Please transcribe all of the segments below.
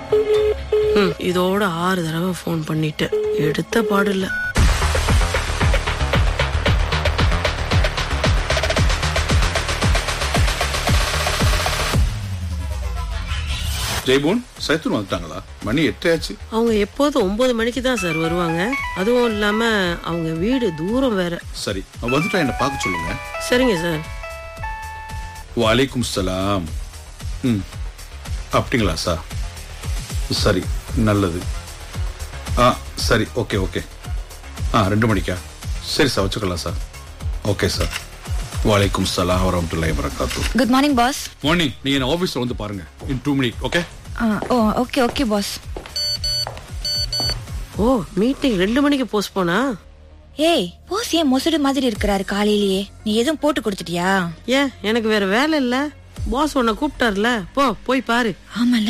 ம், இதோட ஆறு தடவை ஃபோன் பண்ணிட்டேன் எடுத்த பாடில்ல ஜெய்போன் சைத்தூர் வந்துட்டாங்களா மணி எட்டாச்சு அவங்க எப்போதும் ஒன்பது மணிக்கு தான் சார் வருவாங்க அதுவும் இல்லாம அவங்க வீடு தூரம் வேற சரி அவன் வந்துட்டா என்ன பார்க்க சொல்லுங்க சரிங்க சார் வலைக்கும் சலாம் ம் அப்படிங்களா சார் சரி நல்லது ஆ சரி ஓகே ஓகே ஆ ரெண்டு மணிக்கா சரி சார் வச்சுக்கலாம் சார் ஓகே சார் வலைக்கும் சலாம் வரமத்துல்லாஹி வரகாத்து குட் மார்னிங் பாஸ் மார்னிங் நீங்க என்ன ஆஃபீஸில் வந்து பாருங்க in two minute okay oh okay okay boss oh meeting ரெண்டு மணிக்கு போஸ்ட் போனா ஏய் போஸ் ஏன் மொசடு மாதிரி இருக்கிறாரு காலையிலேயே நீ எதுவும் போட்டு கொடுத்துட்டியா ஏன் எனக்கு வேற வேலை இல்ல பாஸ் உன்னை கூப்பிட்டார்ல போ போய் பாரு ஆமால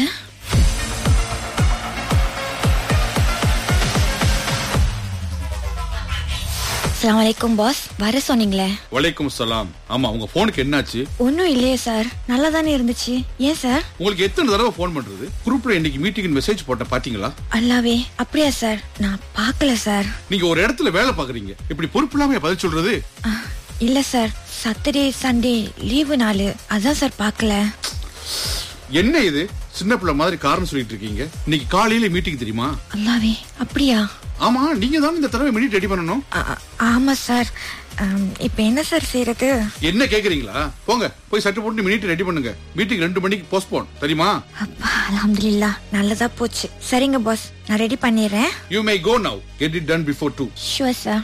அஸ்ஸலாமு அலைக்கும் பாஸ் வர சொன்னீங்களே வலைக்கும் சலாம் ஆமா உங்க போனுக்கு என்னாச்சு ஒன்றும் இல்லையே சார் நல்லா தானே இருந்துச்சு ஏன் சார் உங்களுக்கு எத்தனை தடவை ஃபோன் பண்றது குரூப்ல இன்னைக்கு மீட்டிங் மெசேஜ் போட்ட பாத்தீங்களா அல்லாவே அப்படியா சார் நான் பார்க்கல சார் நீங்க ஒரு இடத்துல வேலை பாக்குறீங்க இப்படி பொறுப்பு இல்லாம பதில் சொல்றது அஹ், இல்ல சார் சாட்டர்டே சண்டே லீவு நாள் அதான் சார் பார்க்கல என்ன இது சின்ன பிள்ளை மாதிரி காரணம் சொல்லிட்டு இருக்கீங்க இன்னைக்கு காலையில மீட்டிங் தெரியுமா அல்லாவே அப்படியா ஆமா நீங்க தான் இந்த தடவை மினிட் ரெடி பண்ணணும் ஆ- ஆ- ஆமா சார் அம், இப்ப என்ன சார் செய்யறது என்ன கேக்குறீங்களா போங்க போய் சட்டை போட்டு மினிட் ரெடி பண்ணுங்க மீட்டிங் ரெண்டு மணிக்கு போஸ்ட்போன் தெரியுமா அப்பா அல்ஹம்துலில்லா நல்லதா போச்சு சரிங்க பாஸ் நான் ரெடி பண்ணிடுறேன் you may go now get it done before two sure sir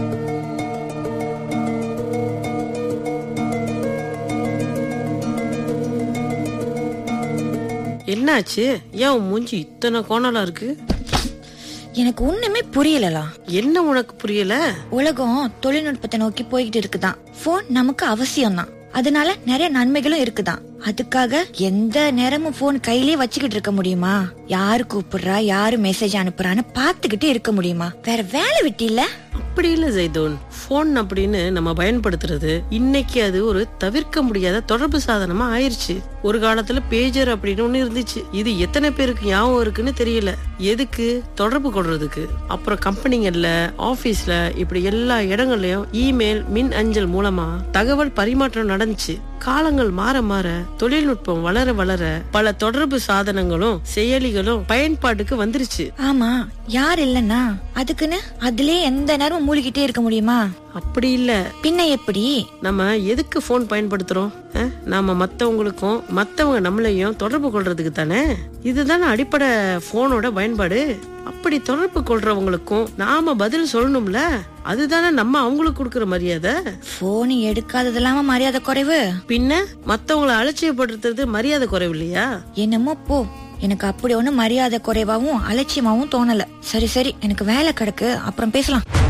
என்னாச்சு ஏன் உன் மூஞ்சி இத்தனை கோணலா இருக்கு எனக்கு ஒண்ணுமே புரியலலா என்ன உனக்கு புரியல உலகம் தொழில்நுட்பத்தை நோக்கி போய்கிட்டு இருக்குதான் போன் நமக்கு அவசியம் தான் அதனால நிறைய நன்மைகளும் இருக்குதான் அதுக்காக எந்த நேரமும் போன் கையிலேயே வச்சுக்கிட்டு இருக்க முடியுமா யாரு கூப்பிடுறா யாரு மெசேஜ் அனுப்புறான்னு பாத்துக்கிட்டு இருக்க முடியுமா வேற வேலை விட்டு இல்ல அப்படி இல்ல ஜெய்தோன் போன் அப்படின்னு நம்ம பயன்படுத்துறது இன்னைக்கு அது ஒரு தவிர்க்க முடியாத தொடர்பு சாதனமா ஆயிருச்சு ஒரு காலத்துல பேஜர் அப்படின்னு ஒண்ணு இருந்துச்சு இது எத்தனை பேருக்கு ஞாபகம் இருக்குன்னு தெரியல எதுக்கு தொடர்பு கொள்றதுக்கு அப்புறம் கம்பெனிங்கள்ல ஆபீஸ்ல இப்படி எல்லா இடங்கள்லயும் இமெயில் மின் அஞ்சல் மூலமா தகவல் பரிமாற்றம் நடந்துச்சு காலங்கள் மாற மாற தொழில்நுட்பம் வளர வளர பல தொடர்பு சாதனங்களும் செயலிகளும் பயன்பாட்டுக்கு வந்துருச்சு ஆமா யார் இல்லன்னா அதுக்குன்னு அதுலயே எந்த நேரமும் மூழ்கிட்டே இருக்க முடியுமா அப்படி இல்ல பின்ன எப்படி நம்ம எதுக்கு ஃபோன் பயன்படுத்துறோம் அஹ்? நாம மத்தவங்களுக்கும் மத்தவங்க நம்மளையும் தொடர்பு கொள்றதுக்கு தானே இதுதானே அடிப்படை போனோட பயன்பாடு அப்படி தொடர்பு கொள்றவங்களுக்கும் நாம பதில் சொல்லணும்ல அதுதானே நம்ம அவங்களுக்கு கொடுக்கற மரியாதை போன் எடுக்காதது இல்லாம மரியாதை குறைவு பின்ன மத்தவங்கள அலட்சியப்படுத்துறது மரியாதை குறைவு இல்லையா என்னமோ போ எனக்கு அப்படி ஒண்ணும் மரியாதை குறைவாவும் அலட்சியமாவும் தோணல சரி சரி எனக்கு வேலை கிடக்கு அப்புறம் பேசலாம்